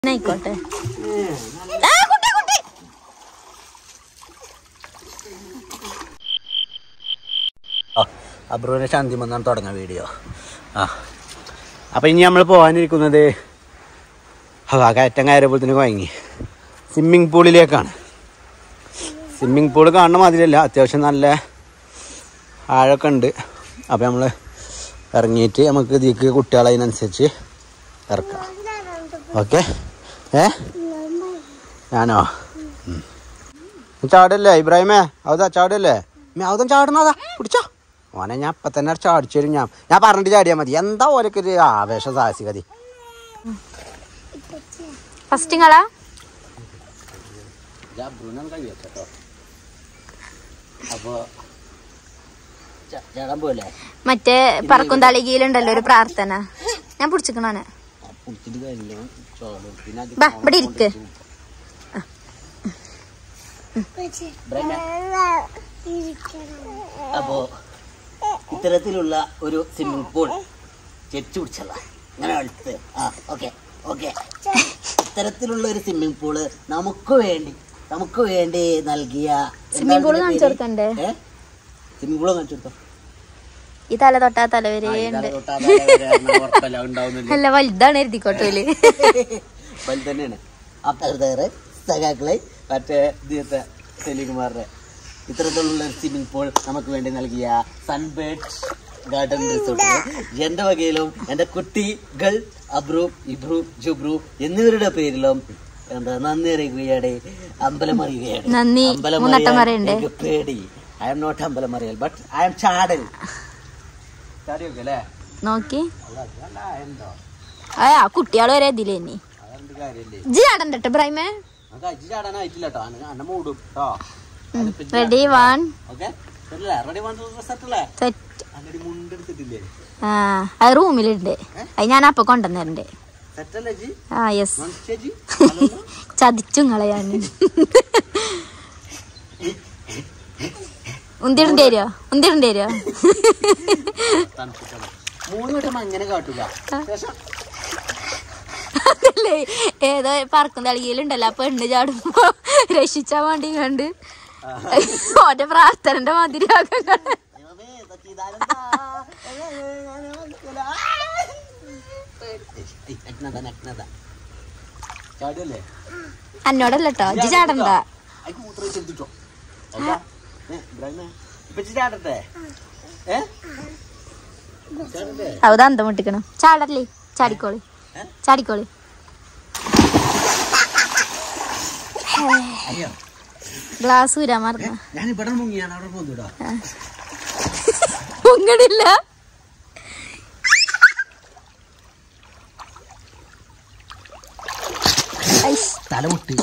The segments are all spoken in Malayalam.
ആയിക്കോട്ടെ ആ, കുട്ടി, കുട്ടി. അബ്രുവിനെ ശാന്തി വന്നാണ് തുടങ്ങാം വീഡിയോ ആ അപ്പം ഇനി നമ്മൾ പോകാനിരിക്കുന്നത് ആ കയറ്റം കയറിയപ്പോഴത്തേന് കുഴങ്ങി സ്വിമ്മിങ് പൂളിലേക്കാണ് സ്വിമ്മിങ് പൂൾ കാണുന്ന മാതിരിയല്ല അത്യാവശ്യം നല്ല ആഴമൊക്കെ ഉണ്ട് അപ്പം നമ്മൾ ഇറങ്ങിയിട്ട് നമുക്ക് ഇതിലേക്ക് കുട്ടികളെ അതിനനുസരിച്ച് ഇറക്കാം ഓക്കെ ഏ ഞാനോ ഉം. ചാടല്ലേ ഇബ്രാഹിമേ അവതാ ചാടല്ലേ മേ അവതും ചാടണതാ പിടിച്ചോ ഓനെ ഞാൻ ഇപ്പൊ തന്നെ ചാടിച്ചു തരും ഞാൻ ഞാൻ പറഞ്ഞിട്ട് ചാടിയാൽ മതി എന്താ ഓരൊക്കെ ഒരു ആവേശം സാഹസികതി ഫസ്റ്റ് നിങ്ങളാ അപ്പോ ചാടാൻ പോലെ മറ്റേ പറക്കും തളികയിലുണ്ടല്ലോ ഒരു പ്രാർത്ഥന ഞാൻ പിടിച്ചിക്കണാണ് പിടിച്ചിട്ട് കാര്യമില്ല ചോളും പിന്നെ അത് ബാ ഇവിടെ ഇരിക്ക് അപ്പോ ഇത്തരത്തിലുള്ള ഒരു സ്വിമ്മിംഗ് പൂൾ ചെച്ചു പിടിച്ചല്ല അങ്ങനെ അടുത്ത് ആ ഓക്കെ ഓക്കെ ഇത്തരത്തിലുള്ള ഒരു സ്വിമ്മിംഗ് പൂള് നമുക്ക് വേണ്ടി നമുക്ക് വേണ്ടി നൽകിയ Swimming pool കാണിച്ചു കൊടുക്കണ്ടേ? സ്വിമ്മിംഗ് പൂൾ കാണിച്ചു കൊടുത്തോ ഈ തല തൊട്ടാ തല വരെ ഉണ്ട് ഉണ്ടാവുന്നില്ല അല്ല വലുതാണ് എഴുതിക്കോട്ടോല് വലുത് തന്നെയാണ് അപ്പുറത്തേറെ സഖാക്കളെ മറ്റേ ഇതിത്തെ സെലികുമാറിന്റെ ഇത്തരത്തിലുള്ള ഒരു സ്വിമ്മിംഗ് പൂൾ നമുക്ക് വേണ്ടി നൽകിയ സൺബേഡ് ഗാർഡൻ റിസോർട്ടിൽ എന്റെ വകയിലും എന്റെ കുട്ടികൾ അബ്രു ഇബ്രു ജുബ്രു എന്നിവരുടെ പേരിലും എന്താ നന്ദി അറിയിക്കുകയാണ് അമ്പലം അറിയുകയാണ് നന്ദി അമ്പലം മൂന്നട്ടം അറിയാൻ പറയണ്ടേ എനിക്ക് പേടി ഐ എം നോട്ട് അമ്പലം അറിയൽ ബട്ട് ഐ എം ചാടൽ ചാടിയൊക്കെ അല്ലേ നോക്കി അല്ല എന്തോ ആ കുട്ടികള് വരെ ഇതില് തന്നെ അതെന്ത് കാര്യല്ലേ ഇജ്ജ് ചാടണ്ടട്ടെ ബ്രൈമേ നമുക്ക് അജ്ജി ചാടാനായിട്ടില്ല കേട്ടോ അന്ന മൂടും കേട്ടോ ready one okay ready one സെറ്റല്ലേ സെറ്റ് അങ്ങനെ മുണ്ടെടുത്തിട്ടില്ലേ ആ അത് റൂമിലുണ്ട് അത് ഞാൻ അപ്പൊ കൊണ്ടുവന്നിട്ടുണ്ട് സെറ്റല്ലേ ജി ആ യെസ് മനുഷ്യജി ചതിച്ചു നിങ്ങളെ ഞാൻ ഉന്തിടേണ്ടി വരുമോ ഉന്തിടേണ്ടി വരുമോ തണുപ്പിക്കണം മൂന്ന് വട്ടം അങ്ങനെ കാട്ടൂല ശേഷം അതല്ലേ ഏതോ പറക്കും തളികയിലുണ്ടല്ലോ ആ പെണ്ണ് ചാടുമ്പോ രക്ഷിച്ചാ വേണ്ടി കണ്ട് ഓന്റെ പ്രാർത്ഥനന്റെ മാതിരി ആക്കാൻ കണ്ട് ദൈവമേ, ഇതൊക്കെ ഇതാരെന്താ? ഏയ്, ഏയ്, ഞാൻ മനസ്സിലാ. ഏയ്, നഗ്നത, നഗ്നത. ചാടിയല്ലേ എന്നോടല്ല കേട്ടോ ഇജ്ജ് ചാടണ്ട അയ്ക്ക് മൂത്രം ചെലുത്തിട്ടോ അല്ല ഏ, ഇബ്രാഹിമേ, ഇപ്പൊ ഇജ്ജ് ചാടട്ടെ ഏ ചാടട്ടെ അത് അന്തം മുട്ടിക്കണം ചാടല്ലേ ചാടിക്കോളി ചാടിക്കോളി അയ്യോ ഗ്ലാസ് ഊരാ മറന്ന ഞാൻ ഇവിടെ മുങ്ങിയാണ് അവിടെ പോകുന്നുട്ടോ പൊങ്ങണില്ല ഐസ്. തലമുട്ടി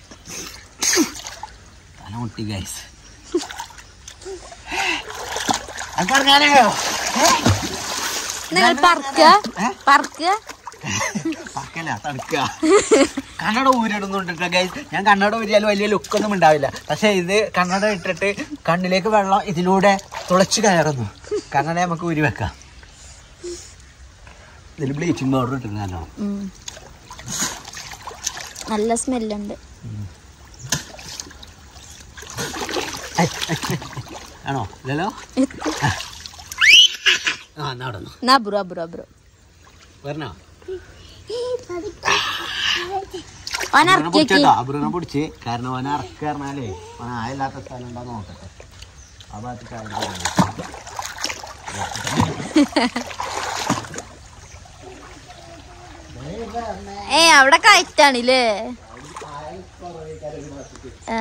തലമുട്ടി ഗൈസ് അത് പറഞ്ഞാലോ നിങ്ങൾ പറക്ക പറക്ക പക്കല്ല തണുക്കുക കണ്ണട ഊരിടുന്നുണ്ട് ഗൈസ് ഞാൻ കണ്ണട ഊരിയാൽ വലിയ ലുക്കൊന്നും ഉണ്ടാവില്ല പക്ഷെ ഇത് കണ്ണട ഇട്ടിട്ട് കണ്ണിലേക്ക് വെള്ളം ഇതിലൂടെ തുളച്ചു കയറുന്നു കണ്ണട നമുക്ക് ഊരി വെക്കാം ഇതിൽ ബ്ലീച്ചിങ് പൗഡർ ഇട്ടിട്ടുണ്ടല്ലോ ഉം. നല്ല സ്മെല്ലുണ്ട് ആണോ ഇല്ലല്ലോ ആ എന്നാ അവിടെ നിന്നോ. എന്നാ അബ്രു അബ്രു അബ്രു വരണോ ഓൻ ഇറക്കി വെക്കി അബ്രുനെ പിടിച്ച് കാരണം ഓനെ ഇറക്കി പറഞ്ഞാലേ ഓന ആയില്ലാത്ത സ്ഥലം ഉണ്ടോ നോക്കട്ടെ ആ ഭാഗത്ത് കാര്യം ഏ അവിടെ കയറ്റാണില്ലേ ആ.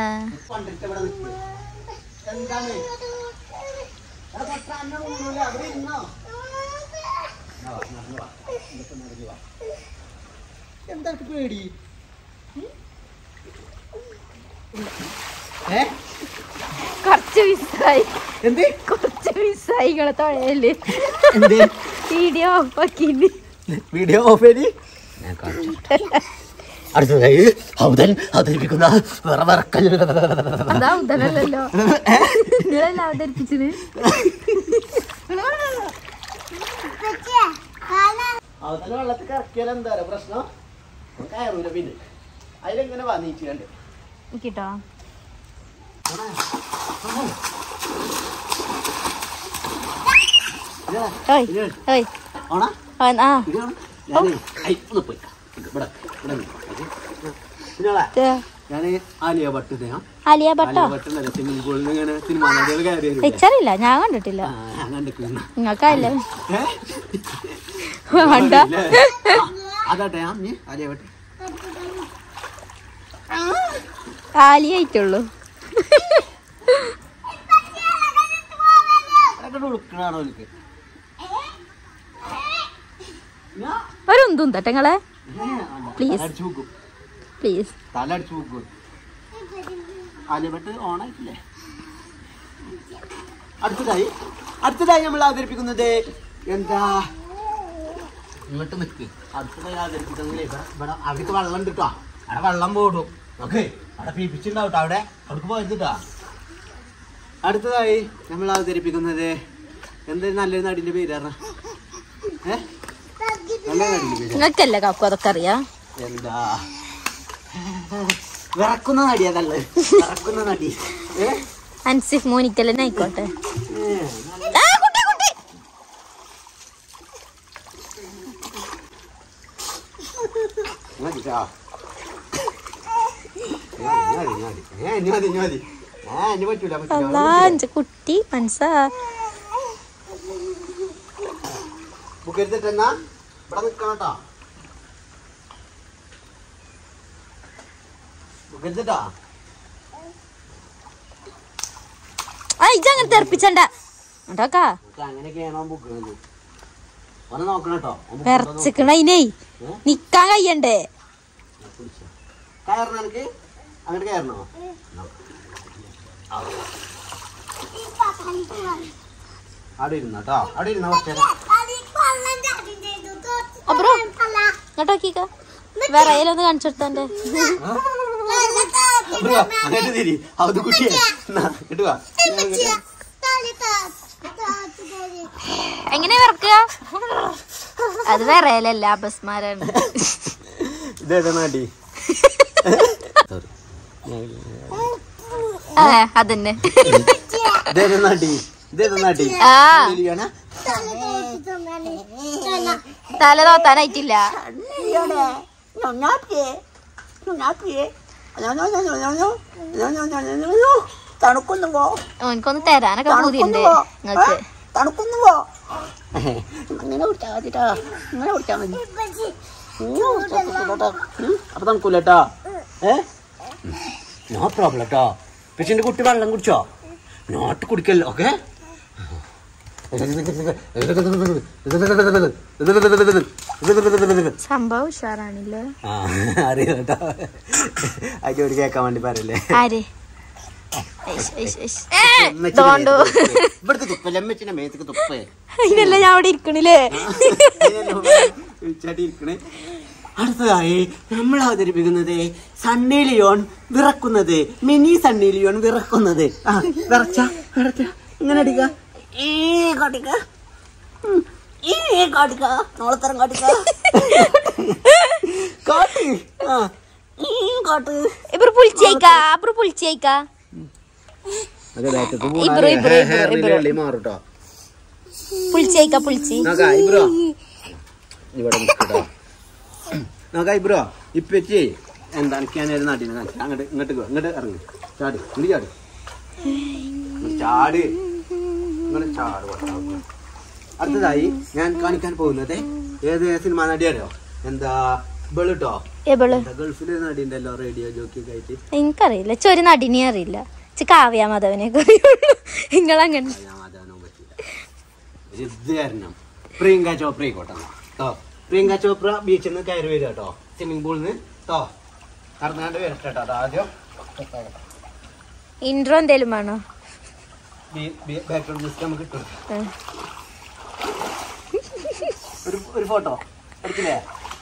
എന്താ പേടി ഏ കുറച്ച് മിസ്സായി എന്ത് കുറച്ച് മിസ്സായി ഇങ്ങളെ തൊഴയില് എന്ത് വീഡിയോ ഓഫാക്കിന് വീഡിയോ ഓഫ് ചെയ്തി ഞാൻ കാണിച്ചു അടുത്തതായി അവതൻ അവതരിപ്പിക്കുന്ന വിറവിറക്കൽ അതാ ഉദരല്ലോ നിങ്ങളല്ല അവതരിപ്പിച്ചത് അവതൻ വെള്ളത്തിൽ ഇറക്കിയാൽ എന്താ പ്രശ്നം കയറൂല പിന്നെ അതിലെങ്ങനെ വന്നിട്ട് കണ്ട് കിട്ടോ ഓയ് ഓയ് ഓണാ അവൻ- ആ ഇതാണ് ഞാനേ ഐ ഒന്ന് പോയി ഇവിടെ ഇവിടെ പിന്നെ ദേ, ഞാൻ ആലിയ ഭട്ട് ഞാൻ ആലിയ ഭട്ടോ ആലിയ ഭട്ടുണ്ടല്ലോ സ്വിമ്മിംഗ് പൂളിൽ നിന്ന് ഇങ്ങനെ സിനിമാ നടികൾ കയറി വരും പിക്ചറില്ല ഞാൻ കണ്ടിട്ടില്ല ഞാൻ കണ്ടിരിക്കുന്ന നിങ്ങൾക്കല്ലേ വേണ്ട അതാട്ടെ ഞാൻ നീ ആലിയ ഭട്ട് ആലിയ ആയിട്ടുള്ളൂ അതൊക്കെ ഉടുക്കണാണോ എനിക്ക് ഞാൻ ഒരു ഉന്തും തട്ടങ്ങളെ Please. അടിച്ചു നോക്കും പ്ലീസ് തല അടിച്ചു നോക്കും ആലിയഭട്ട് ഓണായിട്ടില്ലേ അടുത്തതായി അടുത്തതായി നമ്മൾ അവതരിപ്പിക്കുന്നത് എന്താ ഇങ്ങോട്ട് നിൽക്ക് അടുത്തതായി അവതരിപ്പിക്കുന്നത് ഇവിടെ ഇവിടെ അവിടേക്ക് വെള്ളം ഉണ്ട് കേട്ടോ അവിടെ വെള്ളം പോടും ഓക്കെ അവിടെ പീപ്പിച്ചുണ്ടാവും ട്ടോ അവിടെ അവിടേക്ക് പോയത് കേട്ടോ അടുത്തതായി നമ്മൾ അവതരിപ്പിക്കുന്നത് എന്തൊരു നല്ലൊരു നടിന്റെ പേര് പറഞ്ഞ ഏ നല്ല നടിന്റെ പേര് നിങ്ങൾക്കല്ലേ കാക്കു അതൊക്കെ അറിയാം എന്താ വിറക്കുന്ന നടി അതല്ല വിറക്കുന്ന നടി ഏ? അൻസിഫ് മോനിക്കല്ലേ ആയിക്കോട്ടെ ഏ, ആ, കുട്ടി, കുട്ടി. മതി ട്ടാ. ഏ, ഇനി മതി, ഇനി മതി. ഏ, ഇനി മതി, ഇനി മതി. ഏ, ഇനി പറ്റൂല, പറ്റൂല. അല്ലാ അഞ്ച് കുട്ടി മനസ്സാ ബുക്ക് എടുത്തിട്ടെന്നാ ഇവിടെ നിക്കണം കേട്ടോ ബുക്ക് എടുത്തിട്ടാ ആ ഇജ അങ്ങനെ തെറിപ്പിച്ചണ്ട ഉണ്ടാക്കാ നമുക്ക് അങ്ങനെയൊക്കെയാണോ ബുക്ക് ഒന്ന് നോക്കണം കേട്ടോ വിറച്ചിക്കണ അതിനേ നിക്കാൻ കഴിയണ്ടേ കയറണം എനിക്ക് അങ്ങോട്ട് കയറണോ അവിടെ ഇരുന്നോ കേട്ടോ അവിടെ ഇരുന്നോ കുറച്ച് നേരം. അപ്പുറോ ഇങ്ങോട്ട് നോക്കിക്ക വേറെ ഒന്ന് കാണിച്ചെടുത്തന്റെ അബ്രോ, അങ്ങോട്ട് തിരി അത് കുട്ടിയെ എന്നാ, ഇങ്ങോട്ട് വാ എങ്ങനെ വിറക്കുക അത് വിറയലല്ല അപസ്മാരാണ് ഇതേതാ നാട്ടി ആ അതന്നെ ഇതേതാ നാട്ടി ഇതേതാ നാട്ടി ആ ഇലിയാണോ? തല തോത്താനായിട്ടില്ല തണുക്കുന്നുവോ ഓനിക്കൊന്ന് തരാനൊക്കെ പൂതിയുണ്ട് നിങ്ങക്ക് തണുക്കുന്നുവോ ഇങ്ങനെ കുടിച്ചാൽ മതിട്ടാ ഇങ്ങനെ കുടിച്ചാൽ മതി ഇങ്ങനെ കുടിച്ചാൽ മതിട്ടോ അപ്പൊ തണുക്കൂല കേട്ടോ ഏ നോ പ്രോബ്ലം കേട്ടോ പക്ഷെ എന്റെ കുട്ടി വെള്ളം കുടിച്ചോ നോട്ട് കുടിക്കല്ലോ ഓക്കെ സംഭവം ഉഷാറാണില്ലേ അറിയാം കേട്ടോ അജോടി കേൾക്കാൻ വേണ്ടി പറയല്ലേ ആര് ഐഷ്, ഐഷ്, ഐഷ്. ഏ, ദോണ്ടു ഇവിടുത്തെ തുപ്പല്ലേ അമ്മച്ചിന്റെ മേത്തേക്ക് തുപ്പേ അതിനല്ല ഞാൻ അവിടെ ഇരിക്കണില്ലേ ഇരിക്കണേ അടുത്തതായി നമ്മൾ അവതരിപ്പിക്കുന്നത് സണ്ണി ലിയോൺ വിറക്കുന്നത് മിനി സണ്ണി ലിയോൺ വിറക്കുന്നത് ആ വിറച്ച വിറച്ച ഇങ്ങനെ അടിക്ക ഈ കാട്ടിക്ക ഉം. ഈ കാട്ടിക്ക നോളത്തരം കാട്ടിക്ക കാട്ട് ആ ഈ കാട്ട് ഇപ്പൊ പുളിച്ചേക്ക അപ്പുറം പുളിച്ചേക്ക അതെ ബാറ്റത്ത് ഇബ്രോ, ഇബ്രോ, ഇബ്രോ, ഇബ്രോ. മാറൂട്ടോ പുളിച്ചേക്ക പുളിച്ചി നോക്കാ ഇബ്രോ ഇവിടെ നിൽക്കട്ടോ നോക്കാ ഇബ്രോ ഇപ്പച്ചി എന്താ എനിക്ക് ഞാൻ ഒരു നാട്ടിനെ കാണിച്ചു അങ്ങോട്ട് ഇങ്ങോട്ട് പോ, ഇങ്ങോട്ട് ഇറങ്ങി ചാട് ഇങ്ങോട്ട് ചാട് ഇങ്ങോട്ട് ചാട് ഇങ്ങോട്ട് ചാട് കേട്ടോ. അടുത്തതായി ഞാൻ കാണിക്കാൻ പോകുന്നത് ഏത് സിനിമ നടിയാരോ എന്താ ബെളിട്ടോ എബള് ഗൾഫിലെ നടിയുണ്ടല്ലോ റേഡിയോ ജോക്കി ഒക്കെ ആയിട്ട് എനിക്കറിയില്ല ചൊരു നടിനെ അറിയില്ല ചെ കാവ്യ മാധവനെ അറിയുള്ളൂ നിങ്ങളങ്ങനെ ഞാൻ അതാനോ പറ്റില്ല ഒരു ഇത് കാരണം പ്രിയങ്ക ചോപ്ര ആയിക്കോട്ടെ കേട്ടോ പ്രിയങ്ക ചോപ്ര ബീച്ചിൽ നിന്ന് കയറി വരിക കേട്ടോ സ്വിമ്മിംഗ് പൂളിൽ നിന്ന് കേട്ടോ കറങ്ങാണ്ട് വരട്ടെ കേട്ടോ ആദ്യം ഇൻട്രോ എന്തേലും വേണോ ബാക്ക്ഗ്രൗണ്ട് മ്യൂസിക് നമുക്ക് കിട്ടും ഏ. ഒരു ഒരു ഫോട്ടോ എടുക്കില്ലേ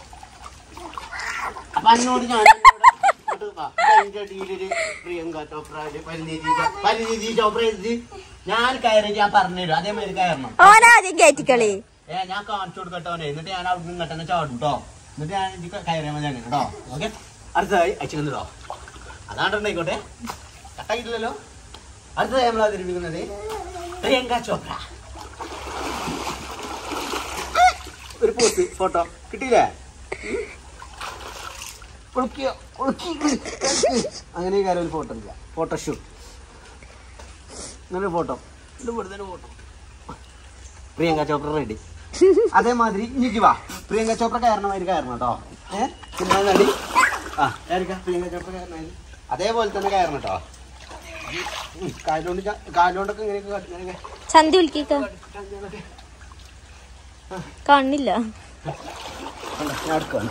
അപ്പൊ അന്നോട് ഞാൻ എന്നോട് ഇങ്ങോട്ട് വാ. ഇതിന്റെ അടിയിലൊരു പ്രിയങ്ക ചോപ്ര ഒരു പരിനീതി ചോ- പരിനീതി ചോപ്ര എഴുതി ഞാൻ കയറി ഞാൻ പറഞ്ഞുതരും അതേമാതിരി കയറണം ഓനാദ്യം കയറ്റിക്കളി ഏ ഞാൻ കാണിച്ചു കൊടുക്കട്ടോ എന്നിട്ട് ഞാൻ അവിടെ നിന്ന് ഇങ്ങോട്ട് തന്നെ ചാടും കേട്ടോ എന്നിട്ട് ഞാൻ എനിക്ക് കയറിയാൽ മതി അങ്ങനെ കേട്ടോ ഓക്കെ അടുത്തതായി അയച്ചിട്ടുണ്ടോ അതാണ്ടുണ്ടായിക്കോട്ടെ കട്ടാക്കിയിട്ടില്ലല്ലോ അടുത്തതായി നമ്മൾ അവതരിപ്പിക്കുന്നത് പ്രിയങ്ക ചോപ്ര ഒരു പോസ്റ്റ് ഫോട്ടോ കിട്ടിയില്ലേ ഉം? ഒളുക്കിയോ ഒളുക്കി അങ്ങനെ കാര്യം ഒരു ഫോട്ടോ എടുക്കുക ഫോട്ടോഷൂട്ട് അങ്ങനെ ഒരു ഫോട്ടോ ഇത് വെറുതെ ഒരു ഫോട്ടോ പ്രിയങ്ക ചോപ്ര റെഡി അതേമാതിരി ഇനിക്ക് വാ പ്രിയങ്ക ചോപ്ര കയറണമാതിരി കയറണം കേട്ടോ ഏഹ് പിന്നെ നടി ആ കയറിക്ക പ്രിയങ്ക ചോപ്ര കയറണമാതിരി അതേപോലെ തന്നെ കയറണം കേട്ടോ ഉം, കാലുകൊണ്ട് ച- കാലുകൊണ്ടൊക്കെ ഇങ്ങനെയൊക്കെ കാട്ടി- ഇങ്ങനെയൊക്കെ ചന്തി വിളിക്ക അങ്ങനെയൊക്കെ. കാണില്ല കണ്ടോ, ഞാൻ എടുക്കുകയാണ്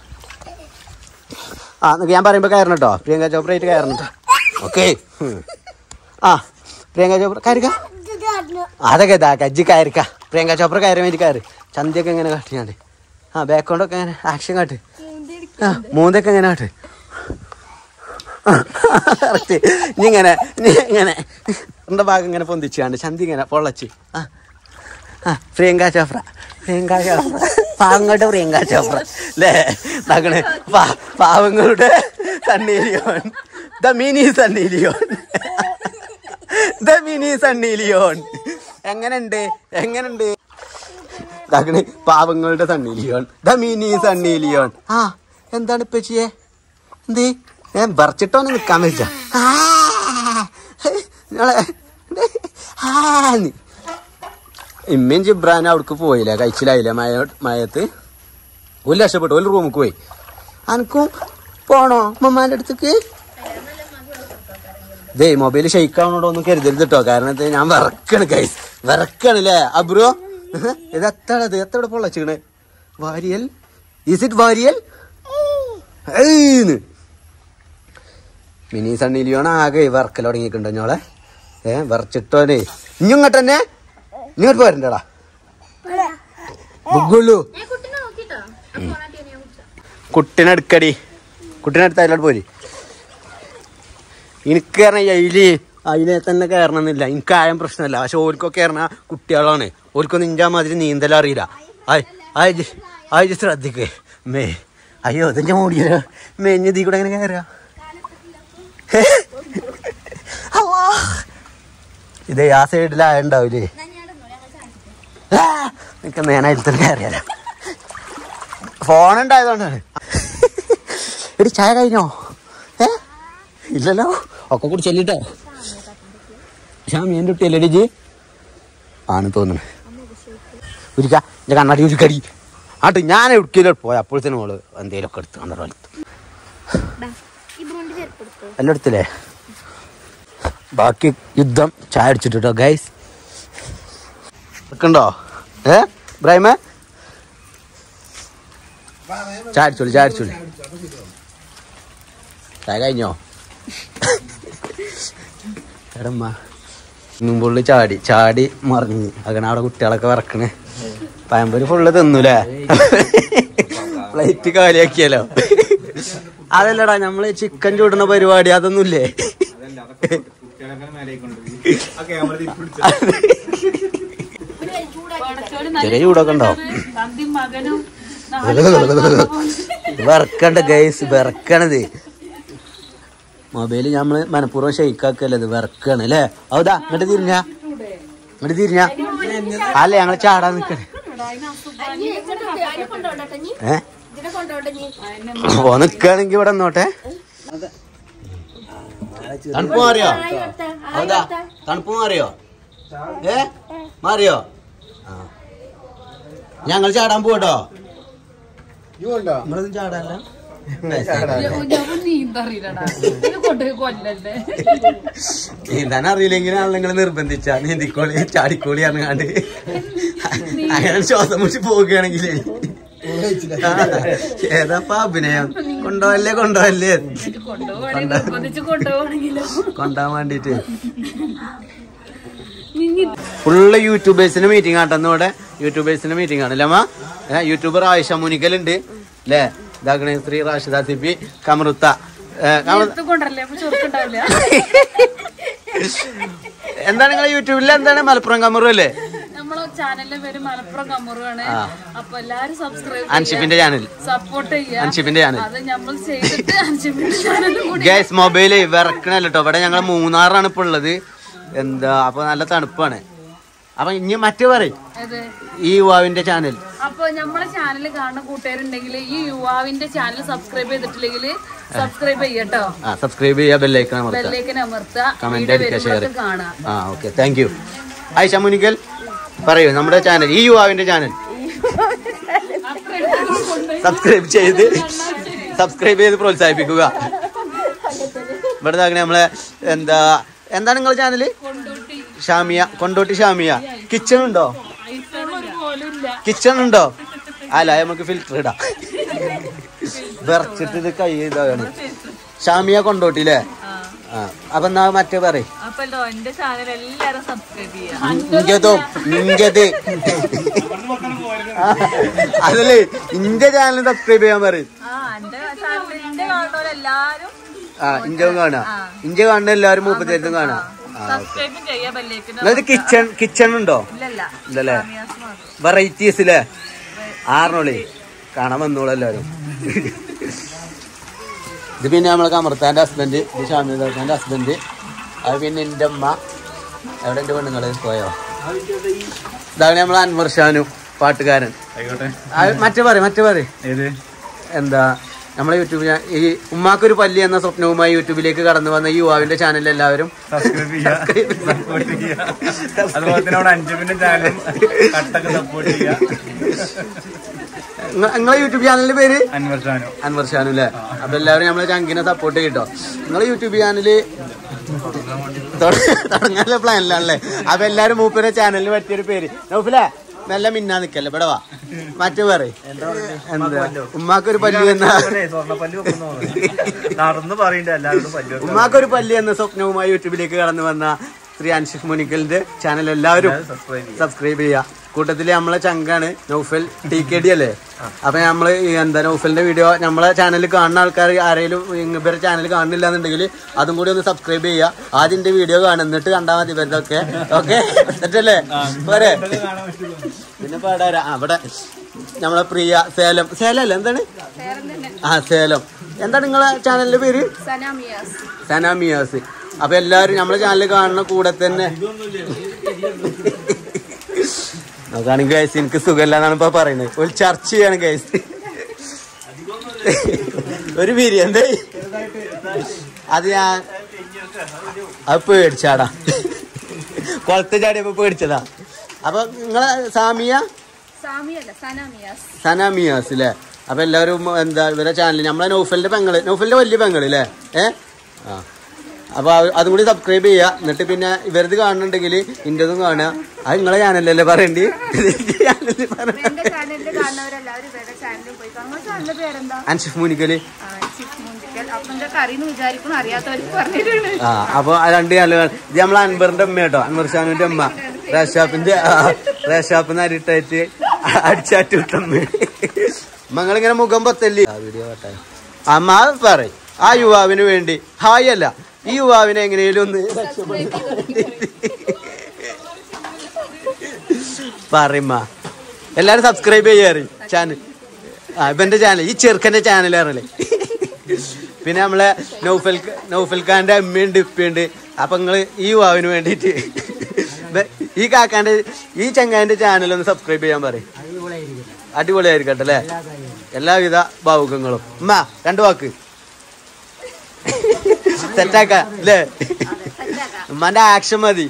ആ നിനക്ക് ഞാൻ പറയുമ്പോൾ കയറണം കേട്ടോ പ്രിയങ്ക ചോപ്ര ആയിട്ട് കയറണം കേട്ടോ ഓക്കെ ആ പ്രിയങ്ക ചോപ്ര കയറിക്ക അതൊക്കെ ഇതാ കജ്ജി കയറിക്ക പ്രിയങ്ക ചോപ്ര കയറി വേണ്ടി കയറി ചന്തിയൊക്കെ ഇങ്ങനെ കാട്ടിയാണ്ട് ആ ബാക്കൗണ്ടൊക്കെ ഇങ്ങനെ ആക്ഷൻ കാട്ട് ആ മൂന്നൊക്കെ ഇങ്ങനെ കാട്ട് കറക്റ്റ് ഇനി ഇങ്ങനെ ഇനി ഇങ്ങനെ എൻ്റെ ഭാഗം ഇങ്ങനെ പൊന്തിച്ചാണ്ട് ചന്തി ഇങ്ങനെ പൊള്ളച്ച് ആ ആ പ്രിയങ്ക ചോപ്ര പ്രിയങ്ക ചോപ്ര പാവങ്ങളുടെ പ്രിയങ്ക ചോപ്ര അല്ലേ ഇതാക്കണേ പാ പാവങ്ങളുടെ Sunny Leone the mini Sunny Leone the mini Sunny Leone എങ്ങനുണ്ട് എങ്ങനുണ്ട് ഇതാക്കണേ പാവങ്ങളുടെ സണ്ണീലിയോൺ ദ മിനി സണ്ണീലിയോൺ ആ എന്താണ് ഇപ്പച്ചിയെ എന്തേ ഞാൻ ബറച്ചിട്ടോന്ന് നിൽക്കാൻ വെച്ച ഇമ്മയും ജിബ്രാൻ അവിടേക്ക് പോയില്ല കഴിച്ചിലായില്ല മയ മയത്ത് ഒരു രക്ഷപ്പെട്ടു ഒരു റൂമിൽ പോയി അനക്കും പോണോ മമ്മാന്റെ അടുത്തേക്ക് ദേ മൊബൈൽ ഷെയ്ക്കാവണോടോ ഒന്നും കരുതരുത് കേട്ടോ കാരണം ഇത് ഞാൻ വിറക്കാണ് കൈസ് വിറക്കാണല്ലേ അബ്രോ ഇത് എത്താണത് എത്തവിടെ പൊള്ളച്ചിക്കണ് വാരിയൽ ഇസ് ഇറ്റ് വാരിയൽ ഏയ്ന്ന് മിനി സണ്ണി ലിയോൺ ആകെ വറക്കൽ തുടങ്ങിയിട്ടുണ്ടോ ഞോളെ ഏ വറച്ചിട്ടോനെ ഇങ്ങോട്ട് തന്നെ ഇങ്ങോട്ട് പോരണ്ടടാ ബുഗുള്ളു കുട്ടിനെടുക്കടി കുട്ടിനെടുത്ത് അതിലോട്ട് പോരി എനിക്ക് കാരണം അതില് അതിനെ തന്നെ കയറണമെന്നില്ല എനിക്ക് ആയം പ്രശ്നമല്ല പക്ഷെ ഓൽക്കൊക്കെ കയറണ കുട്ടികളാണ് ഓൽക്കൊന്നും ഇഞ്ചാ മാതിരി നീന്തൽ അറിയില്ല ആയി ശ്രദ്ധിക്കേ മേ അയ്യോ ഇതിന്റെ മൂടിയല്ലോ മേഞ്ഞ് തീ കൂടെ എങ്ങനെ കയറുക അള്ളാ. ഇത് ആ സൈഡിലായുണ്ടാവില്ലേ നിനക്ക് നേനായി തന്നെ കയറിയാലോ ഫോൺ ഉണ്ടായതുകൊണ്ടാണ് എടി ചായ കഴിഞ്ഞോ ഏ ഇല്ലല്ലോ ഒക്കെ കൂടി ചെല്ലിട്ടോ ഞാൻ മീൻ കുട്ടിയല്ലേ ജി ആണ് തോന്നുന്നു ഉരിക്ക എന്റെ കണ്ണാടി ഉരുക്കടി ആട്ട് ഞാൻ എവിടേക്കില്ലോ പോയ അപ്പോഴത്തേനും മോള് എന്തേലൊക്കെ എടുത്ത് കണ്ടോ എല്ലാം എടുത്തില്ലേ ബാക്കി യുദ്ധം ചായ അടിച്ചിട്ടോ ഗൈസ് വെക്കണ്ടോ ഏ ബ്രൈമേ ചായ അടിച്ചോളി ചായ അടിച്ചോളി ചായ കഴിഞ്ഞോ എടമ്മ മുമ്പുള്ളി ചാടി ചാടി മറിഞ്ഞ് അങ്ങനെ അവിടെ കുട്ടികളൊക്കെ വറക്കണ് പയമ്പൊരി ഫുള്ള് തിന്നൂലേ പ്ലേറ്റ് കാലിയാക്കിയല്ലോ അതല്ലടാ നമ്മള് ചിക്കൻ ചൂടുന്ന പരിപാടി അതൊന്നുമില്ലേ ചെറിയ ചൂടൊക്കെ ഉണ്ടോ വിറക്കണ്ട ഗൈസ് വിറക്കണത് മൊബൈല് നമ്മള് മനഃപൂർവ്വം ഷെയ്ക്കാക്കല്ലേ ഇത് വിറക്കാണ് അല്ലേ ഔതാ ഇങ്ങോട്ട് തിരിഞ്ഞ ഇങ്ങോട്ട് തിരിഞ്ഞ അല്ല ഞങ്ങള് ചാടാൻ നിക്കണേ ഏ ഓ നിക്കാണെങ്കി ഇവിടെ നിന്നോട്ടെ തണുപ്പ് മാറിയോ ഔതാ തണുപ്പ് മാറിയോ ഏ മാറിയോ ആ ഞങ്ങൾ ചാടാൻ പോട്ടോ നിങ്ങളൊന്നും ചാടാല്ല നീന്താൻ അറിയില്ലെങ്കിലും നിങ്ങൾ നിർബന്ധിച്ച നീന്തിക്കോളി ചാടിക്കോളി അറിഞ്ഞാണ്ട് അങ്ങനെ ശ്വാസം മുടിച്ച് പോവുകയാണെങ്കിലേ ആ, ഏതാപ്പ അഭിനയം കൊണ്ടുപോവല്ലേ കൊണ്ടുപോവല്ലേ കൊണ്ടുപോകാൻ വേണ്ടിട്ട് ഫുള്ള് യൂട്യൂബേഴ്സിന് മീറ്റിംഗ് ആട്ടെന്ന് ഇവിടെ യൂട്യൂബേഴ്സിന് മീറ്റിംഗ് ആണ് അല്ലേ ഏഹ് യൂട്യൂബർ ആയിഷ മുനിക്കലുണ്ട് അല്ലേ ഇതാക്കണേ ശ്രീ റാഷിദ സിബി കമറുത്ത ഏഹ്, കമറു- എന്താണ് നിങ്ങളെ യൂട്യൂബിൽ എന്താണ് മലപ്പുറം കമറു അല്ലേ ചാനലിന്റെ പേര് മലപ്പുറം കമ്മറുമാണ് അപ്പൊ എല്ലാരും സബ്സ്ക്രൈബ് അൻഷിപ്പിന്റെ ചാനൽ സപ്പോർട്ട് ചെയ്യാം അൻഷിപ്പിന്റെ ചാനൽ അത് നമ്മൾ ചെയ്തിട്ട് അൻഷിപ്പിന്റെ ചാനലും കൂടി ഗ്യാസ് മൊബൈല് വിറക്കണല്ലോ കേട്ടോ ഇവിടെ ഞങ്ങൾ മൂന്നാറാണ് ഇപ്പൊ ഉള്ളത് എന്താ അപ്പൊ നല്ല തണുപ്പാണ് അപ്പൊ ഇനി മറ്റേ പറയും അതെ ഈ യുവാവിന്റെ ചാനൽ അപ്പൊ നമ്മളെ ചാനൽ കാണുന്ന കൂട്ടുകാരുണ്ടെങ്കിൽ ഈ യുവാവിന്റെ ചാനൽ സബ്സ്ക്രൈബ് ചെയ്തിട്ടില്ലെങ്കിൽ സബ്സ്ക്രൈബ് ചെയ്യട്ടോ ആ സബ്സ്ക്രൈബ് ചെയ്യാ ബെല്ലൈക്കൺ അമർത്തുക ബെല്ലേക്കിന് അമർത്തുക Comment വീഡിയോ അടിക്കുക, share. വരുമ്പോഴൊക്കെ കാണാം ആ okay thank you Ayisha Munikkal പറയൂ നമ്മുടെ ചാനൽ ഈ യുവാവിന്റെ ചാനൽ സബ്സ്ക്രൈബ് ചെയ്ത് സബ്സ്ക്രൈബ് ചെയ്ത് പ്രോത്സാഹിപ്പിക്കുക ഇവിടെ ഇതാക്കണേ നമ്മളെ എന്താ എന്താണ് നിങ്ങളുടെ ചാനല് ഷാമിയ കൊണ്ടോട്ടി ഷാമിയ കിച്ചൺ ഉണ്ടോ കിച്ചൺ ഉണ്ടോ അല്ല നമുക്ക് ഫിൽറ്റർ ഇടാം വിറച്ചിട്ട് ഇത് കൈ ഇതാണ് ഷാമിയ കൊണ്ടോട്ടി അല്ലേ ആ അപ്പൊ എന്നാ മറ്റേ പറയും അപ്പൊ എന്റെ ചാനൽ എല്ലാരും സബ്സ്ക്രൈബ് ചെയ്യാം ഇഞ്ചതോ ഇഞ്ചത് അതല്ലേ ഇന്റെ ചാനൽ സബ്സ്ക്രൈബ് ചെയ്യാൻ പറയും ആ എന്റെ ചാനൽ എന്റെ കാണുന്നവരെല്ലാരും ആ ഇഞ്ചവും കാണാം ഇഞ്ച കാണുന്ന എല്ലാവരും മുപ്പത്തേറ്റും കാണാം ആ സബ്സ്ക്രൈബും ചെയ്യാം ബെല്ലേക്കിന് നിങ്ങൾക്ക് കിച്ചൺ കിച്ചൺ ഉണ്ടോ ഇല്ലല്ല ഇല്ലല്ലേ വെറൈറ്റീസ് അല്ലേ ആറിനോളി കാണാൻ വന്നോളൂ എല്ലാവരും ഇത് പിന്നെ നമ്മളെ കമർത്താൻ്റെ ഹസ്ബൻഡ് ഇത് ഷാമി ദാസാൻ്റെ ഹസ്ബൻഡ് അത് പിന്നെ എൻ്റെ അമ്മ എവിടെ എൻ്റെ പെണ്ണുങ്ങള് പോയോ ഇതാണ് നമ്മളെ അൻവർ ഷാനു പാട്ടുകാരൻ അത് മറ്റേ പറയും മറ്റേ പറയും ഏത് എന്താ നമ്മളെ യൂട്യൂബ് ചാ- ഈ ഉമ്മാക്കൊരു പല്ലി എന്ന സ്വപ്നവുമായി യൂട്യൂബിലേക്ക് കടന്നു വന്ന ഈ യുവാവിന്റെ ചാനൽ എല്ലാവരും സബ്സ്ക്രൈബ് ചെയ്യുക സപ്പോർട്ട് ചെയ്യുക അതുപോലെ തന്നെ അവിടെ അഞ്ചുവിന്റെ ചാനലും കട്ടൊക്കെ സപ്പോർട്ട് ചെയ്യുക നിങ്ങ- നിങ്ങളെ യൂട്യൂബ് ചാനലിന്റെ പേര് അൻവർ ഷാനു അൻവർ ഷാനു അല്ലേ അപ്പൊ എല്ലാവരും നമ്മളെ ചങ്കിനെ സപ്പോർട്ട് ചെയ്യട്ടോ നിങ്ങളെ യൂട്യൂബ് ചാനല് തുടങ്ങാനുള്ള പ്ലാനിലാണല്ലേ അപ്പൊ എല്ലാരും മൂപ്പരെ ചാനലിന് പറ്റിയൊരു പേര് നൗഫിലെ നല്ല മിന്നാ നിക്കല്ലേ ഇവിടെ വാ മറ്റു പറയും എന്താ ഉമ്മാക്കൊരു പല്ലി എന്ന സ്വർണ്ണപ്പല്ല് വെക്കുന്നു നടന്ന് പറയണ്ട എല്ലാവരോടും പല്ല് വെക്കാൻ ഉമ്മാക്കൊരു പല്ലി എന്ന സ്വപ്നവുമായി യൂട്യൂബിലേക്ക് കടന്നു വന്ന ശ്രീ അൻഷിഫ് മുനിക്കലിന്റെ ചാനൽ എല്ലാവരും സബ്സ്ക്രൈബ് ചെയ്യുക സബ്സ്ക്രൈബ് ചെയ്യുക കൂട്ടത്തില് നമ്മളെ ചങ്കാണ് നൗഫൽ ടി കെ ഡി അല്ലേ അപ്പൊ നമ്മള് ഈ എന്താ നൗഫലിന്റെ വീഡിയോ നമ്മളെ ചാനലിൽ കാണുന്ന ആൾക്കാർ ആരെങ്കിലും ഇവരുടെ ചാനൽ കാണുന്നില്ല എന്നുണ്ടെങ്കിൽ അതും കൂടി ഒന്ന് സബ്സ്ക്രൈബ് ചെയ്യുക ആദ്യം എന്റെ വീഡിയോ കാണും എന്നിട്ട് കണ്ടാൽ മതി ഇവരുടെയൊക്കെ ഓക്കെ തെറ്റല്ലേ പോരെ പിന്നെ പാടാരാ അവിടെ നമ്മളെ പ്രിയ സേലം സേലം അല്ലേ എന്താണ് ആ സേലം എന്താണ് നിങ്ങളെ ചാനലിന്റെ പേര് സനാമിയാസ് അപ്പൊ എല്ലാരും നമ്മളെ ചാനൽ കാണുന്ന കൂടെ തന്നെ നോക്കുകയാണെങ്കിൽ ഗൈസ് എനിക്ക് സുഖമില്ല എന്നാണ് ഇപ്പൊ പറയുന്നത് ഒരു ചർച്ച ചെയ്യാണ് ഗൈസ് ഒരു ബിരിയാണി എന്താ അത് ഞാൻ അത് പേടിച്ചാടാ കൊളത്ത് ചാടിയപ്പോ പേടിച്ചതാ അപ്പൊ നിങ്ങളെ സാമിയ സനാമിയാസ് അല്ലേ അപ്പൊ എല്ലാവരും എന്താ ഇവരെ ചാനൽ നമ്മളെ നൗഫലിന്റെ പെങ്ങള് നൗഫലിന്റെ വലിയ പെങ്ങള് അല്ലേ ഏ ആ അപ്പൊ അത് അതും കൂടി സബ്സ്ക്രൈബ് ചെയ്യുക എന്നിട്ട് പിന്നെ ഇവരത് കാണുന്നുണ്ടെങ്കിൽ ഇന്റതും കാണുക അത് നിങ്ങളെ ചാനലല്ലേ പറയണ്ടി ചാനലിൽ എന്റെ ചാനലിൽ കാണുന്നവരെല്ലാവരും ഇവരുടെ ചാനലിൽ പോയി കാണും നിങ്ങളുടെ ചാനലിന്റെ പേരെന്താ അൻഷിഫ് മുനിക്കല് ആ, ചിക്ക് മുണ്ടിക്കൽ അപ്പൊ നിങ്ങൾക്ക് അറിയുന്നു വിചാരിക്കുന്നു അറിയാത്തവർക്ക് പറഞ്ഞിട്ടുണ്ട് ആ അപ്പൊ ആ രണ്ട് ചാനലുകൾ ഇത് നമ്മളെ അൻവറിന്റെ അമ്മ കേട്ടോ അൻവർ ഷാനുവിന്റെ അമ്മ റേഷാപ്പിന്റെ റേഷാപ്പ് നരിട്ടായിട്ട് അടിച്ചാറ്റ് വിട്ടമ്മ മങ്ങളിങ്ങനെ മുഖം പത്തല്ലേ ആ വീഡിയോ കേട്ടെ അമ്മ അത് പറയും ആ യുവാവിന് വേണ്ടി ഹായ് അല്ല ഈ യുവാവിനെ എങ്ങനെയും ഒന്ന് പറയമ്മ എല്ലാരും സബ്സ്ക്രൈബ് ചെയ്യാറ് ചാനൽ ആ ഇവന്റെ ചാനൽ ഈ ചെറുക്കന്റെ ചാനൽ അറിയില്ലേ പിന്നെ നമ്മളെ നൗഫൽ നൗഫൽ ഖാന്റെ അമ്മയുണ്ട് ഇപ്പയുണ്ട് അപ്പൊ നിങ്ങള് ഈ യുവാവിന് വേണ്ടിയിട്ട് ഈ കാക്കാന്റെ ഈ ചങ്ങാന്റെ ചാനൽ ഒന്ന് സബ്സ്ക്രൈബ് ചെയ്യാൻ പറയും അടിപൊളിയായിരിക്കട്ടെ അല്ലേ എല്ലാവിധ ഭാവുകങ്ങളും ഉമ്മ രണ്ടു വാക്ക് സെറ്റാക്ക അല്ലേ ഉമ്മാന്റെ ആക്ഷൻ മതി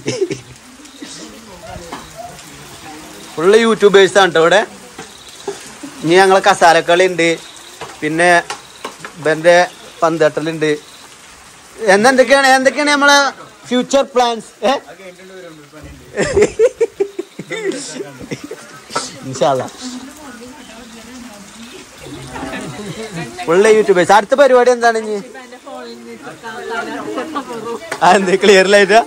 ഫുള്ള് യൂട്യൂബേഴ്സ് ആണ് കേട്ടോ ഇവിടെ ഇനി ഞങ്ങളെ കസാലക്കളി ഉണ്ട് പിന്നെ ഇവന്റെ പന്തട്ടലുണ്ട് എന്നാ എന്തൊക്കെയാണ് എന്തൊക്കെയാണ് നമ്മളെ ഫ്യൂച്ചർ പ്ലാൻസ് ഇൻഷാല്ല ഫുള്ള് യൂട്യൂബേഴ്സ് അടുത്ത പരിപാടി എന്താണ് ഇനി ആ എന്ത് ക്ലിയറിലായിട്ടാ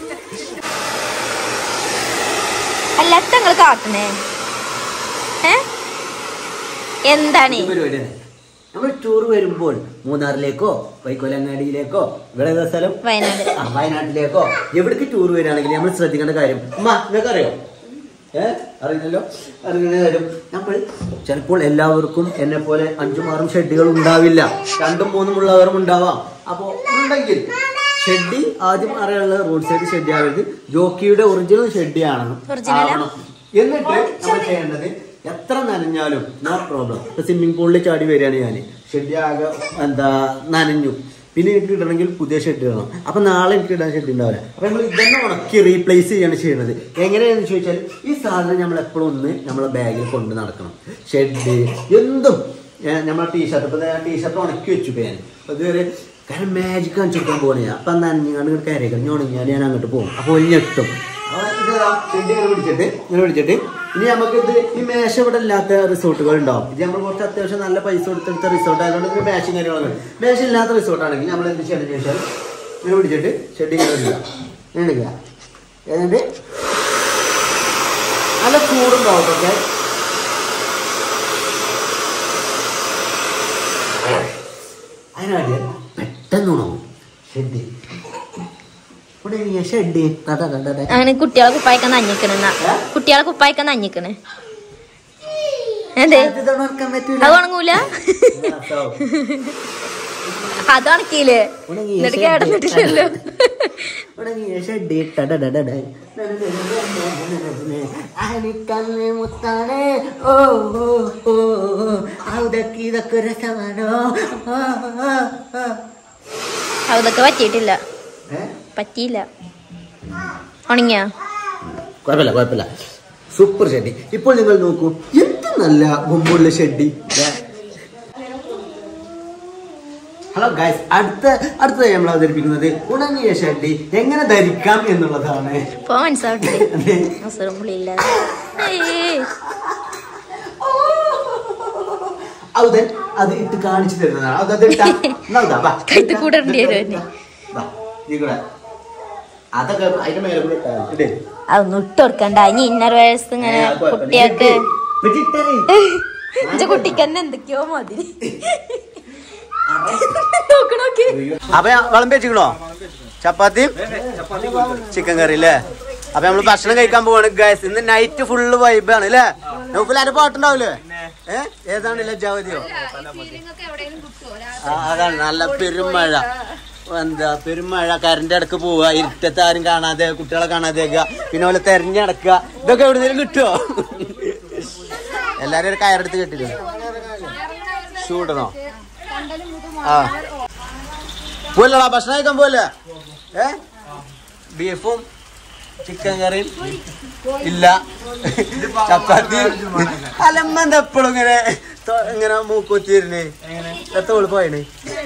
അല്ലാത്ത നിങ്ങൾ കാട്ടുന്നേ ഏ എന്താണ് പരിപാടിയാണ് നമ്മൾ ടൂർ വരുമ്പോൾ മൂന്നാറിലേക്കോ വൈക്കോലങ്ങാടിയിലേക്കോ ഇവിടെ ഏതാ സ്ഥലം വയനാട് ആ, വയനാട്ടിലേക്കോ എവിടേക്ക് ടൂർ വരികയാണെങ്കിൽ നമ്മൾ ശ്രദ്ധിക്കേണ്ട കാര്യം ഉമ്മ നിങ്ങൾക്ക് അറിയോ ഏ അറിയില്ലല്ലോ അറിയുന്നതായാലും നമ്മൾ ചിലപ്പോൾ എല്ലാവർക്കും എന്നെ പോലെ അഞ്ചും ആറും ഷെഡുകൾ ഉണ്ടാവില്ല രണ്ടും മൂന്നും ഉള്ളവരും ഉണ്ടാവാം അപ്പോൾ ഉണ്ടെങ്കിൽ ഷെഡി ആദ്യം അറിയാനുള്ള റോഡ് സൈഡ് ഷെഡി ആവരുത് ജോക്കിയുടെ ഒറിജിനൽ ഷെഡി ആണെന്ന് ആവണം. എന്നിട്ട് നമ്മൾ ചെയ്യേണ്ടത് എത്ര നനഞ്ഞാലും നോ പ്രോബ്ലം ഇപ്പൊ സ്വിമ്മിംഗ് പൂളിൽ ചാടി വരികയാണ് ഞാൻ ഷെഡ് ആകെ എന്താ നനഞ്ഞു പിന്നെ എനിക്ക് ഇടണമെങ്കിൽ പുതിയ ഷെഡ് വേണം അപ്പൊ നാളെ എനിക്ക് ഇടാൻ ഷെഡ് ഉണ്ടാവില്ല അപ്പൊ നമ്മൾ ഇതന്നെ ഉണക്കി റീപ്ലേസ് ചെയ്യാണ് ചെയ്യുന്നത് എങ്ങനെയാണെന്ന് ചോദിച്ചാൽ ഈ സാധനം നമ്മൾ എപ്പോഴും ഒന്ന് നമ്മളെ ബാഗിൽ കൊണ്ട് നടക്കണം ഷെഡ് എന്തും ഏഹ് നമ്മളെ ടീഷർട്ട് ഇപ്പൊ ഞാൻ ടീഷർട്ട് ഉണക്കി വെച്ചു ഇപ്പൊ ഞാൻ അപ്പൊ ഇതുവരെ കാരണം മാജിക് കാണിച്ചു കൊടുക്കാൻ പോകണേ അപ്പൊ നനഞ്ഞാണ്ട് ഇങ്ങോട്ട് കയറി ഉണങ്ങിയാൽ ഞാൻ അങ്ങോട്ട് പോകും അപ്പൊ ഒലിഞ്ഞെട്ടും അപ്പൊ ഇത് ദാ ഷെഡ് ഇങ്ങനെ പിടിച്ചിട്ട് ഇങ്ങനെ പിടിച്ചിട്ട് ഇനി നമുക്ക് ഇത് ഈ മേശ ഇവിടെ ഇല്ലാത്ത റിസോർട്ടുകൾ ഉണ്ടാവും ഇത് നമ്മൾ കുറച്ച് അത്യാവശ്യം നല്ല പൈസ കൊടുത്തെടുത്ത റിസോർട്ട് ആയതുകൊണ്ട് ഇതിന് മേശയും കാര്യങ്ങളൊക്കെ ഉണ്ട്. മേശ ഇല്ലാത്ത റിസോർട്ട് ആണെങ്കിൽ നമ്മൾ എന്ത് ചെയ്യണം ചോദിച്ചാൽ ഇങ്ങനെ പിടിച്ചിട്ട് ഷെഡ് ഇങ്ങനെ ഇടുക ഇങ്ങനെ ഇടുക എന്നിട്ട് നല്ല ചൂടുണ്ടാവും ഓക്കെ അതിനായിട്ട് പെട്ടെന്ന് ഉണങ്ങും ഷെഡ് ഇവിടെ ഷെഡ് അങ്ങനെ കുട്ടികളെ കുപ്പായിക്കാൻ നഞ്ഞിക്കണെന്നാ കുട്ടികളെ കുപ്പായിക്കാൻ നഞ്ഞിക്കണ് എന്തേ അത് ഉണങ്ങൂല അത് ഉണക്കിയില്ലേ എന്നിട്ട് കേടന്നിട്ടില്ലല്ലോ ഉണങ്ങിയ ഷെഡ് അനിക്കന്ന് മുത്താണ് ഓ ഓ ഓ അതൊക്കെ ഇതൊക്കെ രസമാണോ ഓ, ഓ, ഓ. അതൊക്കെ പറ്റിയിട്ടില്ല ഏ? പറ്റിയില്ല ഉണങ്ങിയ കുഴപ്പമില്ല കുഴപ്പമില്ല സൂപ്പർ ഷെഡി ഇപ്പോൾ നിങ്ങൾ നോക്കൂ എന്ത് നല്ല ഗുമ്പുള്ള ഷെഡി ഹലോ ഗൈസ് അടുത്ത അടുത്തതായി നമ്മൾ അവതരിപ്പിക്കുന്നത് ഉണങ്ങിയ ഷെഡി എങ്ങനെ ധരിക്കാം എന്നുള്ളതാണ് ഇപ്പൊ മനസ്സിലാവട്ടെ അസുരം പുള്ളിയില്ല ഔദൻ അത് ഇട്ട് കാണിച്ചു തരുന്നതാണ് അത് അത് ഇട്ടാ. എന്നാ ഇതാ, വാ. കഴുത്ത് കൂടെ ഇടേണ്ടി വരും എന്നെ. വാ, നീ കൂടെ. അതൊക്കെ അതിന്റെ മേലെ കൂടെ ഇട്ടാ മതി. ഇട്. അതൊന്നും ഇട്ട് കൊടുക്കണ്ട ഇനി ഇന്നർ വയസ്സ് ഇങ്ങനെ ഏ, അത് കുഴപ്പമില്ല. കുട്ടികൾക്ക് ഇട്ട്. ഇട്ട് ഇട്ടേരെ. എന്റെ കുട്ടിക്ക് തന്നെ എന്തൊക്കെയോ മതി നോക്കണോക്കെ അപ്പൊ ഞാൻ വിളമ്പി വെച്ചിക്കണോ ചപ്പാത്തിയും ചിക്കൻ കറി അല്ലേ അപ്പൊ നമ്മള് ഭക്ഷണം കഴിക്കാൻ പോവാണ് ഗൈസ് ഇന്ന് നൈറ്റ് ഫുള്ള് വൈബാണ് അല്ലേ നോക്കില്ല അതിന്റെ പാട്ടുണ്ടാവില്ലേ ഏ ഏതാണ് ലജ്ജാവതിയോ ആ, അതാണ് നല്ല പെരുമഴ എന്താ പെരുമഴ കരന്റെ ഇടക്ക് പോവുക ഇരുട്ടത്ത് ആരും കാണാതെ കുട്ടികളെ കാണാതെ വെക്കുക പിന്നെ പോലെ തെരഞ്ഞടക്കുക ഇതൊക്കെ എവിടുന്നേലും കിട്ടുമോ എല്ലാരും ഒരു കയറെടുത്ത് കെട്ടില്ലേ ഷൂട്ടണോ ആ പോലടാ ഭക്ഷണം കഴിക്കാൻ പോലെ ഏ ബീഫും ചിക്കൻ കറിയും ഇല്ല ചപ്പാത്തി അലമ്മന്ത എപ്പോഴും ഇങ്ങനെ തൊ- ഇങ്ങനെ മൂക്കുത്തിരുന്ന് എത്ര എളുപ്പമായിന്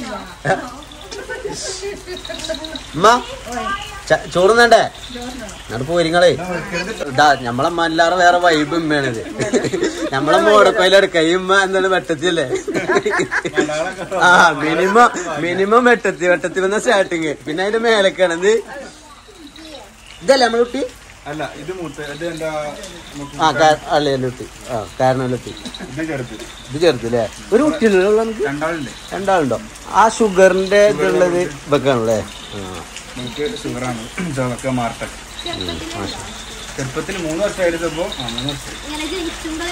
ഉമ്മ ച- ചോറുന്നണ്ടേ എന്നിട്ട് പോരിങ്ങളെ ഇതാ നമ്മളമ്മ എല്ലാറെ വേറെ വൈബ് ഉമ്മയാണിത് നമ്മളെ മോടക്കോയിലെടുക്ക ഈ ഉമ്മ എന്താണ് വെട്ടത്തിയല്ലേ ആ മിനിമം മിനിമം വെട്ടത്തി വെട്ടത്തി വന്ന സ്റ്റാർട്ടിങ് പിന്നെ അതിന്റെ മേലക്കാണത് ഇതല്ലേ നമ്മളെ കുട്ടി അല്ല ഇത് മൂത്ത് ഇത് എന്താ ആ അള്ളിയല്ലേ കുട്ടി ആ കാരണല്ലുട്ടി ഇത് ചെറുത് ഇത് ചെറുതല്ലേ ഒരു കുട്ടിയല്ലോ നമുക്ക് രണ്ടാളുണ്ട് രണ്ടാളുണ്ടോ ആ ഷുഗറിന്റെ ഇതുള്ളത് ഇതൊക്കെയാണല്ലേ ആ നമുക്ക് ഷുഗറാണ് ചുവക്ക മാർട്ടക് ചെറുപ്പത്തിൽ മൂന്ന് വർഷം എടുത്തപ്പോ ആ മൂന്ന് വർഷം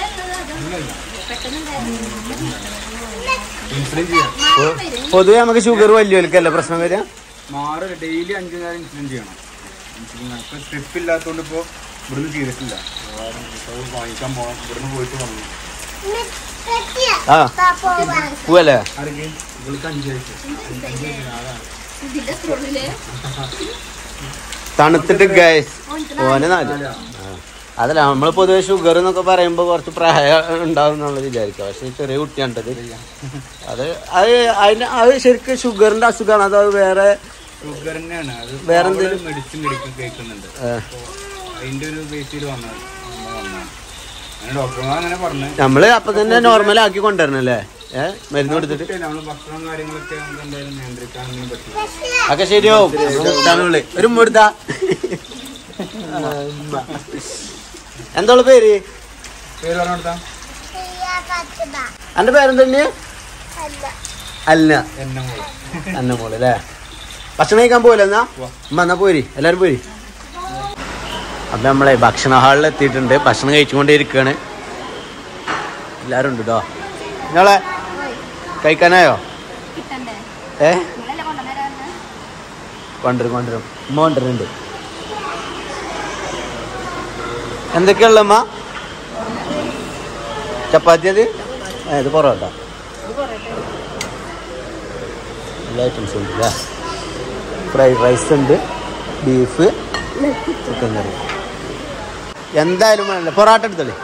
ഇൻസുലിൻ ചെയ്യാം പൊ- പൊതുവെ നമുക്ക് ഷുഗർ വലിയവർക്കല്ലേ പ്രശ്നം വരിക മാറ് ഡെയിലി അഞ്ചു നേരം ഇൻസുലിൻ ചെയ്യണം ഇൻസുലിൻ ഇപ്പൊ സ്ട്രിപ്പ് ഇല്ലാത്തതുകൊണ്ട് ഇപ്പോ ഇവിടുന്ന് ചെയ്തിട്ടില്ല വേറെ ഇപ്പൊ വാങ്ങിക്കാൻ പോകണം ഇവിടുന്ന് പോയിട്ട് വന്നു ആ പോവല്ലേ ആർക്ക് ഇവൾക്ക് അഞ്ച് വയസ്സ് തണുത്തിട്ട് ഗൈസ് ഓന് നാല് ആ. അതല്ല നമ്മൾ പൊതുവെ ഷുഗർ എന്നൊക്കെ പറയുമ്പോ കുറച്ച് പ്രായം ഉണ്ടാവും എന്നുള്ളത് വിചാരിക്കുക പക്ഷെ ചെറിയ കുട്ടിയാണ്ടത് അത് അത് അതിന് അത് ശരിക്കും ഷുഗറിന്റെ അസുഖമാണ് അത് വേറെ ഷുഗർ തന്നെയാണ് അത് വേറെ എന്തേലും? മെഡിസിൻ മെഡിക്കൽ കേൾക്കുന്നുണ്ട് ആ, അതിന്റെ ഒരു ബേസിൽ വന്നത് നമ്മൾ വന്നതാണ് അങ്ങനെ ഡോക്ടർമാർ അങ്ങനെ പറഞ്ഞു നമ്മള് അപ്പൊ തന്നെ നോർമൽ ആക്കി കൊണ്ടുവരണല്ലേ ഏഹ് മരുന്ന് കൊടുത്തിട്ട് നമ്മൾ ഭക്ഷണം കാര്യങ്ങളൊക്കെ നമുക്ക് എന്തായാലും നിയന്ത്രിക്കാനൊന്നും പറ്റില്ല ഒക്കെ ശരിയാവും മുട്ടാനുള്ളി ഒരു മുടുത്ത എന്തോള് പേര് പേര് പറഞ്ഞെടുത്താ എന്റെ പേരെന്തന്നെ അല്ല എന്നെ മോള് അന്ന മോള് അല്ലേ ഭക്ഷണം കഴിക്കാൻ പോലെ എന്നാ ഉമ്മ എന്നാ പോരി എല്ലാരും പോരി അപ്പം നമ്മളെ ഭക്ഷണ ഹാളിൽ എത്തിയിട്ടുണ്ട് ഭക്ഷണം കഴിച്ചുകൊണ്ടേയിരിക്കുകയാണ് എല്ലാവരും ഉണ്ട് കേട്ടോ നിങ്ങളെ കഴിക്കാനായോ ഏ കൊണ്ടുവരും കൊണ്ടുവരും ഉമ്മ കൊണ്ടുവരുന്നുണ്ട് എന്തൊക്കെയുള്ള അമ്മ ചപ്പാത്തി അത് ആ, ഇത് പൊറോട്ട എല്ലാ ഐറ്റംസും ഉണ്ട് അല്ലേ ഫ്രൈഡ് റൈസ് ഉണ്ട് ബീഫ് ചിക്കൻ കറി എന്തായാലും വേണമല്ലോ പൊറോട്ട എടുത്തോളി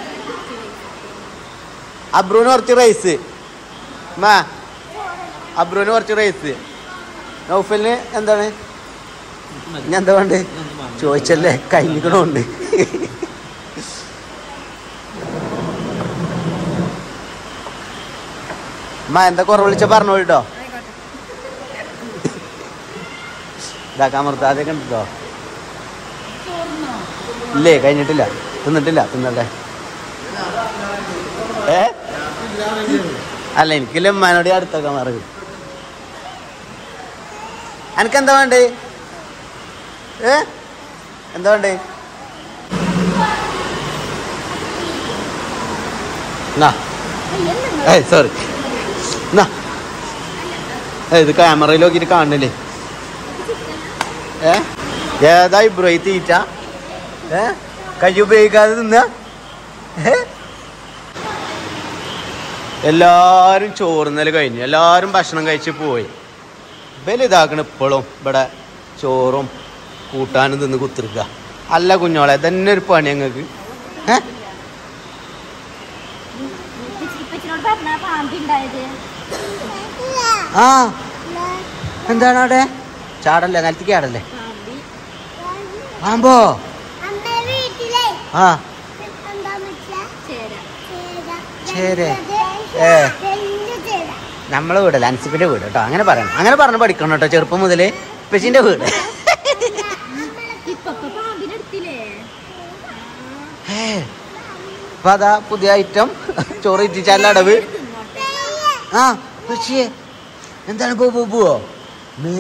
അബ്രൂന് കുറച്ച് റൈസ് മാ അബ്രൂന് കുറച്ച് റൈസ് നൗഫലിന് എന്താണ് ഇനി എന്താ വേണ്ട ചോദിച്ചല്ലേ കഴിഞ്ഞിക്കണോണ്ട് മാ എന്താ കുറവ് വിളിച്ച പറഞ്ഞോ കേട്ടോ ഇതാക്കാൻ മറുത്താതെ കണ്ടിട്ടോ ഇല്ലേ കഴിഞ്ഞിട്ടില്ല തിന്നിട്ടില്ല തിന്നട്ടെ ഏ അല്ല എനിക്കില്ല ഉമ്മാനോട് അടുത്തൊക്കെ മറക്കും എനക്കെന്താ വേണ്ടേ ഏ എന്താ വേണ്ടേ എന്നാ ഏയ് സോറി എന്നാ ഏയ് ഇത് ക്യാമറയിൽ നോക്കിയിട്ട് കാണുന്നില്ലേ ഏ ഏതാ ഇബ്രോ ഈ തീറ്റ ഏ കൈ ഉപയോഗിക്കാതെ തിന്ന ഏ എല്ലാരും ചോറുന്നല് കഴിഞ്ഞു എല്ലാരും ഭക്ഷണം കഴിച്ച് പോയി ഇവല് ഇതാക്കണ ഇപ്പോഴും ഇവിടെ ചോറും കൂട്ടാനും തിന്ന് കുത്തിരിക്ക അല്ല കുഞ്ഞോളെ തന്നെ ഒരു പണി ഞങ്ങൾക്ക് ഏ ഇപ്പച്ചിനോട് പറഞ്ഞ പാമ്പിണ്ടായത് ആ എന്താണ് അവിടെ ചാടല്ലേ നിലത്തേക്ക് ചാടല്ലേ പാമ്പോ ആ ശരി ഏ നമ്മളെ വീടല്ല അൻസിപ്പിന്റെ വീട് കേട്ടോ അങ്ങനെ പറയണം അങ്ങനെ പറഞ്ഞ് പഠിക്കണം കേട്ടോ ചെറുപ്പം മുതലേ പെച്ചിന്റെ വീട് ഇപ്പൊ പാമ്പിനെടുത്തില്ലേ ഏ, അപ്പൊ അതാ പുതിയ ഐറ്റം ചോറ് ഇറ്റിച്ചാല അടവ് ആ പെച്ചിയെ എന്താണ് പോ പോ പോവോ മേ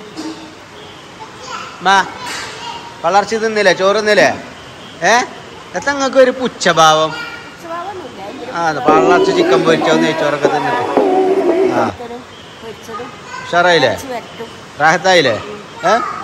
മാ വളർച്ച തിന്നില്ലേ ചോറ് തിന്നില്ലേ ഏ എത്ര നിങ്ങൾക്ക് ഒരു പുച്ഛഭാവം ആ വളർച്ച ചിക്കൻ പൊരിച്ചോ നെയ്ച്ചോറൊക്കെ തിന്നിട്ട് ആ ഉഷാറായില്ലേ റാഹത്തായില്ലേ ഏ